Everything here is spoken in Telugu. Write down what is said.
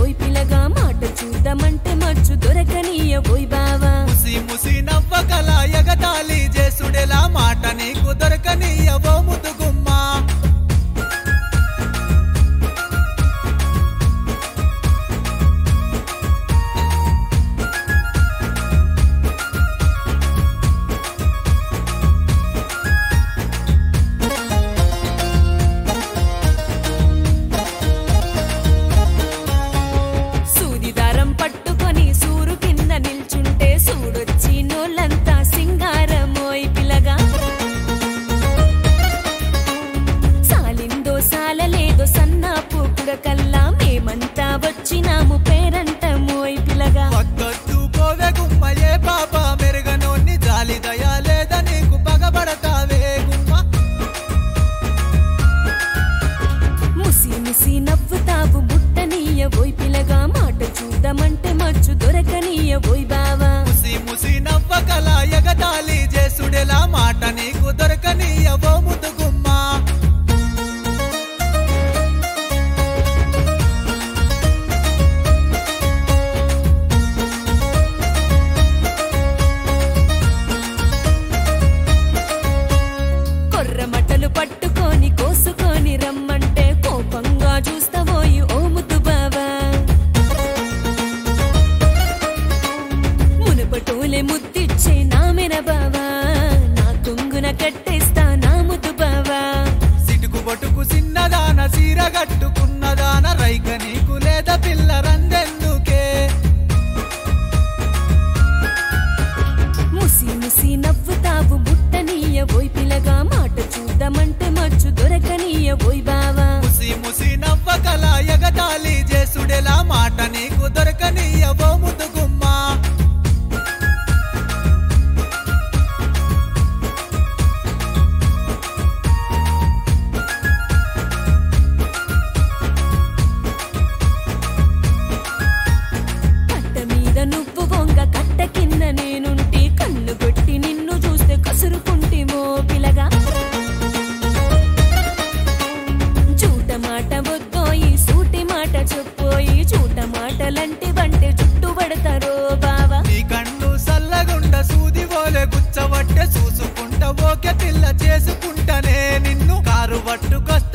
ఓయ్ పిల్లగా మాట చూద్దామంటే మచ్చు దొరకనీయ ఓయ్ బావా ముసి ముసి నవ్వకల ఎగతాళి చేసుడెలా మాట నీకు దొరకనియవో ముదుగుమ్మా సూదిదారం పట్టుకొని సూరు కింద నిల్చుంటే సూడొచ్చి నోళ్ళంతా సింగారం ఓయ్ పిల్లగా సాలిందో సాలలేదో సన్నాపు కల్లా మేమంతా వచ్చినాము పేరంటమోయ్ పిల్లగా వద్దొద్దు పోవే గుమ్మ ఏ పాప మెరుగనోన్ని జాలి దయా లేదా నీకు పగబడతావే గుమ్మ ముసి ముసి నవ్వుతావు ముట్టనీయ ఓయ్ పిల్లగా మాట చూద్దామంటే మచ్చు దొరకనీయ ఓయ్ బావా ముసి ముసి నవ్వకల ఎగతాళి చేసుడెలా మాట నీకు దొరకనియవో ముదుగుమ్మా కొర్రమటలు పట్టుకొని కోసుకొని రమ్మంటే కోపంగా చూస్తావోయి ఓ ముద్దు బావా మునపటోలే ముద్దిచ్చే నా మెన బావా నా కొంగున కట్టేస్తా నా ముద్దు బావా సిటుకు బొటుకు చిన్నదాన సీర కట్టుకున్నదాన రైక నీకు లేదా పిల్ల రందెందుకే ముసి ముసి నవ్వుతావు ముట్టనీయ ఓయ్ పిల్లగా మాట చూద్దామంటే మచ్చు దొరకనీయ ఓయ్ బావా ముసి ముసి నవ్వకల ఎగతాళి చేసుడెలా మాట నీకు దొరకనియవో ముదుగుమ్మా కట్ట మీద నువ్వు వంగ కట్ట కింద నేనుంటి కన్ను కొట్టి నిన్ను చూస్తే కసురుకుంటేమో పిలగా చూట మాట వద్దోయి సూటి మాట చెప్పోయి చూట మాటలంటే వంటే చుట్టూ పడతారో బావా నీ కన్ను సల్లగుండ సూది పోలే గుచ్చవట్టే చూసుకుంట ఓకే పిల్ల చేసుకుంటనే నిన్ను కారు పట్టుకొస్తా